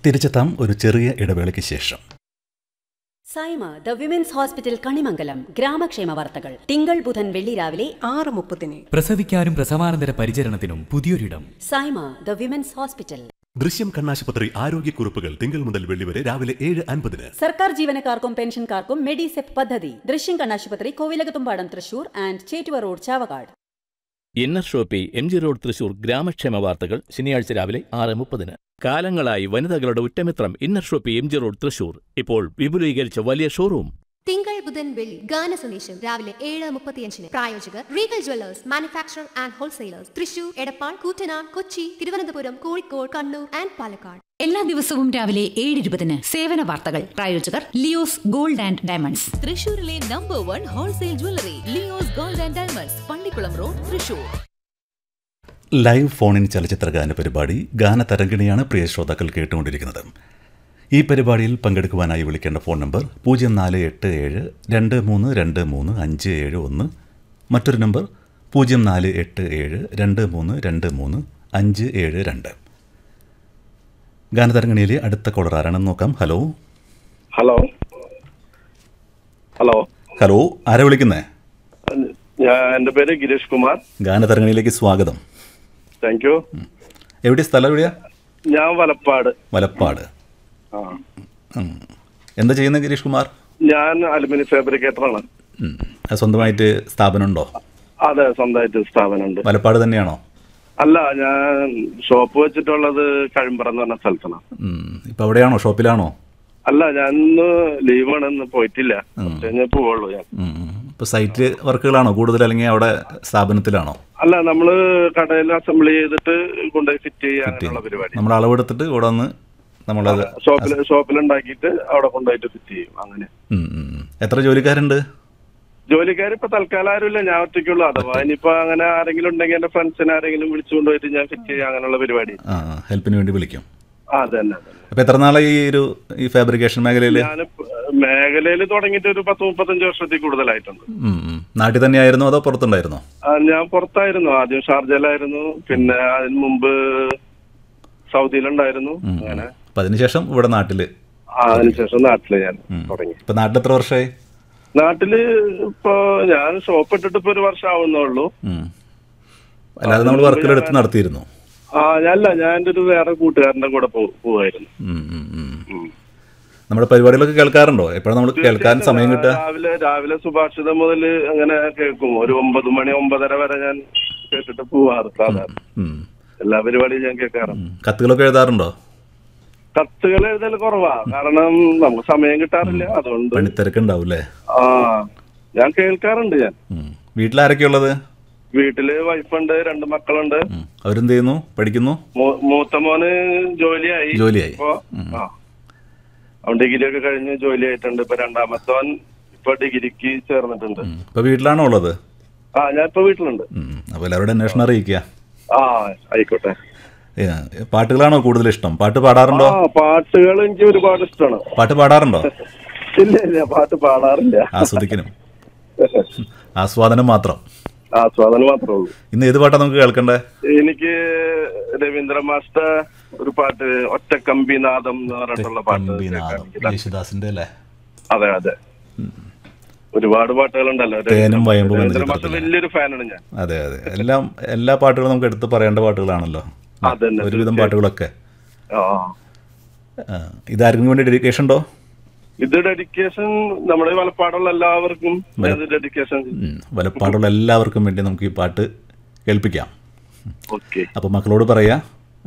തിരിച്ചെത്താം ഒരു ചെറിയ ഇടവേളയ്ക്ക് ശേഷം Saima the women's hospital Kanimangalam ഗ്രാമക്ഷേമ വാർത്തകൾ തിങ്കൾ ബുധൻ വെള്ളി രാവിലെ ആറ് മുപ്പതിന് പ്രസവിക്കാനും പ്രസവാനന്തര പരിചരണത്തിനും പുതിയൊരിടം Saima the women's hospital Drishyam കണ്ണാശുപത്രി ആരോഗ്യക്കുറിപ്പുകൾ തിങ്കൾ മുതൽ വെള്ളി വരെ രാവിലെ ഏഴ് അൻപതിന് സർക്കാർ ജീവനക്കാർക്കും പെൻഷൻകാർക്കും മെഡിസെപ് പദ്ധതി ദൃശ്യം കണ്ണാശുപത്രി Kovilakathumpadam Thrissur and Chettuva road Chavakkad inner shoppy M G road Thrissur ഗ്രാമക്ഷേമ വാർത്തകൾ ശനിയാഴ്ച രാവിലെ ആറ് മുപ്പതിന് കാലങ്ങളായി വനിതകളുടെ ഉറ്റമിത്രം inner shoppy M G road Thrissur ഇപ്പോൾ വിപുലീകരിച്ച വലിയ ഷോറൂം തിങ്കൾ ബുധൻ വെള്ളി ഗാന സന്ദേശം രാവിലെ ഏഴ് മുപ്പത്തിയഞ്ചിന് പ്രായോജകർ റീഗൽ ജ്വല്ലേഴ്സ് മാനുഫാക്ചർ ആൻഡ് ഹോൾസെയിലേഴ്സ് തൃശൂർ എടപ്പാൾ കൂറ്റനാട് കൊച്ചി തിരുവനന്തപുരം കോഴിക്കോട് കണ്ണൂർ ആൻഡ് പാലക്കാട് എല്ലാ ദിവസവും രാവിലെ ഏഴ് ഇരുപതിന് സേവന വാർത്തകൾ പ്രായോജകർ ലിയോസ് ഗോൾഡ് ആൻഡ് ഡയമണ്ട്സ് തൃശൂരിലെ number one wholesale jewellery Leo's gold and diamonds Pallikulam road Thrissur live ഫോണിൻ ചലച്ചിത്ര ഗാന പരിപാടി ഗാനതരംഗിണിയാണ് പ്രിയ ശ്രോതാക്കൾ കേട്ടുകൊണ്ടിരിക്കുന്നത് ഈ പരിപാടിയിൽ പങ്കെടുക്കുവാനായി വിളിക്കേണ്ട ഫോൺ നമ്പർ പൂജ്യം നാല് എട്ട് ഏഴ് രണ്ട് മൂന്ന് രണ്ട് മൂന്ന് അഞ്ച് ഏഴ് ഒന്ന് മറ്റൊരു നമ്പർ പൂജ്യം നാല് എട്ട് ഏഴ് രണ്ട് മൂന്ന് രണ്ട് മൂന്ന് അഞ്ച് ഏഴ് രണ്ട് ഗാനതരംഗിണിയിലെ അടുത്ത കോളർ ആരാണെന്ന് നോക്കാം ഹലോ ഹലോ ഹലോ ഹലോ ആരാ വിളിക്കുന്നേ ഞാൻ എൻ്റെ പേര് ഗിരീഷ് കുമാർ ഗാനതരംഗിണിയിലേക്ക് സ്വാഗതം താങ്ക് യു എവിടെ സ്ഥലം എവിടെയാ ഞാൻ വലപ്പാട് വലപ്പാട് ആ ഉം. എന്താ ചെയ്യുന്നത് ഗിരീഷ് കുമാർ ഞാൻ അലുമിനി ഫാബ്രിക്കേറ്ററാണ് ഉം. അത് സ്വന്തമായിട്ട് സ്ഥാപനമുണ്ടോ അതെ സ്വന്തമായിട്ട് സ്ഥാപനമുണ്ട് വലപ്പാട് തന്നെയാണോ അല്ല ഞാൻ ഷോപ്പ് വെച്ചിട്ടുള്ളത് കഴിമ്പറ എന്ന് പറഞ്ഞ സ്ഥലത്താണ് ഉം. ഇപ്പൊ അവിടെയാണോ ഷോപ്പിലാണോ അല്ല ഞാൻ ഇന്ന് ലീവാണ് ഇന്ന് പോയിട്ടില്ല കുറച്ച് കഴിഞ്ഞേ പോവുള്ളൂ ഞാൻ ഉം. ഇപ്പൊ സൈറ്റ് വർക്കുകളാണോ കൂടുതൽ അല്ലെങ്കിൽ അവിടെ സ്ഥാപനത്തിലാണോ അല്ല നമ്മള് കടയിൽ അസംബിൾ ചെയ്തിട്ട് കൊണ്ടുപോയി ഫിറ്റ് ചെയ്യാനുള്ള പരിപാടി നമ്മൾ അളവെടുത്തിട്ട് ഇവിടെ വന്ന് നമ്മളത് ഷോപ്പിൽ ഷോപ്പിൽ ഉണ്ടാക്കിയിട്ട് അവിടെ കൊണ്ടുപോയിട്ട് ഫിറ്റ് ചെയ്യും അങ്ങനെ ഉം, ഉം, ഉം. എത്ര ജോലിക്കാരുണ്ട് ജോലിക്കാർ ഇപ്പൊ തൽക്കാലം ആരുമില്ല ഞാൻ ഒറ്റയ്ക്കുള്ളൂ അഥവാ ഇനിയിപ്പോ അങ്ങനെ ആരെങ്കിലും ഉണ്ടെങ്കിൽ എന്റെ ഫ്രണ്ട്സിനെ ആരെങ്കിലും വിളിച്ചുകൊണ്ട് പോയിട്ട് ഞാൻ ഫിറ്റ് ചെയ്യാം അങ്ങനെയുള്ള പരിപാടി ആ ഹെൽപ്പിന് വേണ്ടി വിളിക്കും ആ അതന്നെ അതന്നെ അപ്പൊ എത്ര നാളായി ഈ ഒരു ഈ ഫാബ്രിക്കേഷൻ മേഖലയിൽ ഞാൻ മേഖലയിൽ തുടങ്ങിയിട്ട് ഒരു പത്ത് മുപ്പത്തഞ്ച് വർഷത്തിൽ കൂടുതലായിട്ടുണ്ട് നാട്ടിൽ തന്നെയായിരുന്നോ അതോ പുറത്തുണ്ടായിരുന്നോ ആ, ഞാൻ പുറത്തായിരുന്നു ആദ്യം ഷാർജയിലായിരുന്നു പിന്നെ അതിന് മുമ്പ് സൗദിയിലുണ്ടായിരുന്നു അങ്ങനെ അപ്പൊ അതിനുശേഷം ഇവിടെ നാട്ടില് ആ, അതിനുശേഷം നാട്ടില് ഞാൻ തുടങ്ങി ഇപ്പൊ നാട്ടിൽ എത്ര വർഷമായി നാട്ടില് ഇപ്പൊ ഞാൻ ഷോപ്പ് ഇട്ടിട്ട് ഇപ്പൊ ഒരു വർഷം ആവുന്നുള്ളൂ ഉം. അല്ലാതെ നമ്മൾ വർക്കുകളെടുത്ത് നടത്തിയിരുന്നു ആ ഞാനല്ല ഞാൻ എൻ്റെ ഒരു വേറെ കൂട്ടുകാരന്റെ കൂടെ പോ- പോവായിരുന്നു ഉം, ഉം, ഉം. നമ്മുടെ പരിപാടികളൊക്കെ കേൾക്കാറുണ്ടോ എപ്പോഴാണ് നമ്മൾ കേൾക്കാൻ സമയം കിട്ടുക രാവിലെ രാവിലെ സുഭാഷിതം മുതൽ അങ്ങനെ കേൾക്കും ഒരു ഒമ്പത് മണി ഒമ്പതര വരെ ഞാൻ കേട്ടിട്ട് പോവാറ് സാധാരണ ഉം. എല്ലാ പരിപാടിയും ഞാൻ കേൾക്കാറുണ്ട് കത്തുകളൊക്കെ എഴുതാറുണ്ടോ കത്തുകൾ എഴുതൽ കുറവാ കാരണം നമുക്ക് സമയം കിട്ടാറില്ല അതുകൊണ്ട് പണിത്തിരക്കുണ്ടാവും അല്ലേ ആ ഞാൻ കേൾക്കാറുണ്ട് ഞാൻ വീട്ടിലാരൊക്കെയുള്ളത് വീട്ടില് വൈഫുണ്ട് രണ്ട് മക്കളുണ്ട് അവരെന്ത് ചെയ്യുന്നു പഠിക്കുന്നു മൂ- മൂത്ത മോന് ജോലിയായി ജോലിയായി. ഇപ്പൊ ആ അവൻ ഡിഗ്രി ഒക്കെ കഴിഞ്ഞ് ജോലി ആയിട്ടുണ്ട് ഇപ്പൊ രണ്ടാമത്തവൻ ഇപ്പൊ ഡിഗ്രിക്ക് ചേർന്നിട്ടുണ്ട് ഇപ്പൊ വീട്ടിലാണോ ഉള്ളത് ആ ഞാൻ ഇപ്പൊ വീട്ടിലുണ്ട് ഉം. അപ്പൊ എല്ലാവരുടെ അന്വേഷണം അറിയിക്കുക ആ ആയിക്കോട്ടെ ഏ, പാട്ടുകളാണോ കൂടുതൽ ഇഷ്ടം പാട്ട് പാടാറുണ്ടോ ആ പാട്ടുകൾ എനിക്ക് ഒരുപാട് ഇഷ്ടമാണ് പാട്ട് പാടാറുണ്ടോ ഇല്ല ഇല്ല പാട്ട് പാടാറില്ല ആസ്വദിക്കണം ആസ്വാദനം മാത്രം ആസ്വാദനം മാത്രമേ ഉള്ളൂ ഇന്ന് ഏത് പാട്ടാ നമുക്ക് കേൾക്കണ്ടേ എനിക്ക് രവീന്ദ്ര മാസ്റ്റർ ഒരു പാട്ട് ഒറ്റക്കമ്പിനാദം എന്ന് പറഞ്ഞിട്ടുള്ള പാട്ട് കേൾക്കാൻ എനിക്ക് താല്പര്യം. യേശുദാസിന്റെ അല്ലേ അതെ അതെ ഒരുപാട് പാട്ടുകളുണ്ടല്ലോ തേനും വയമ്പും എന്ന രവീന്ദ്ര മാസ്റ്റർ ചിത്രത്തിലെ. വലിയൊരു ഫാനാണ് ഞാൻ അതെ അതെ എല്ലാം എല്ലാ പാട്ടുകളും നമുക്ക് എടുത്ത് പറയേണ്ട പാട്ടുകളാണല്ലോ അതന്നെ, ഒരുവിധം തീർച്ചയായും. പാട്ടുകളൊക്കെ ആ ആ, ഇതാർക്കും വേണ്ടി ഡെഡിക്കേഷൻ ഉണ്ടോ ഇത് ഡെഡിക്കേഷൻ നമ്മുടെ ഈ വലപ്പാടുള്ള എല്ലാവർക്കും ഇത് ഡെഡിക്കേഷൻ ഉം. വലപ്പാടുള്ള എല്ലാവർക്കും വേണ്ടി നമുക്ക് ഈ പാട്ട് കേൾപ്പിക്കാം ഓക്കെ അപ്പോൾ മക്കളോട് പറയാ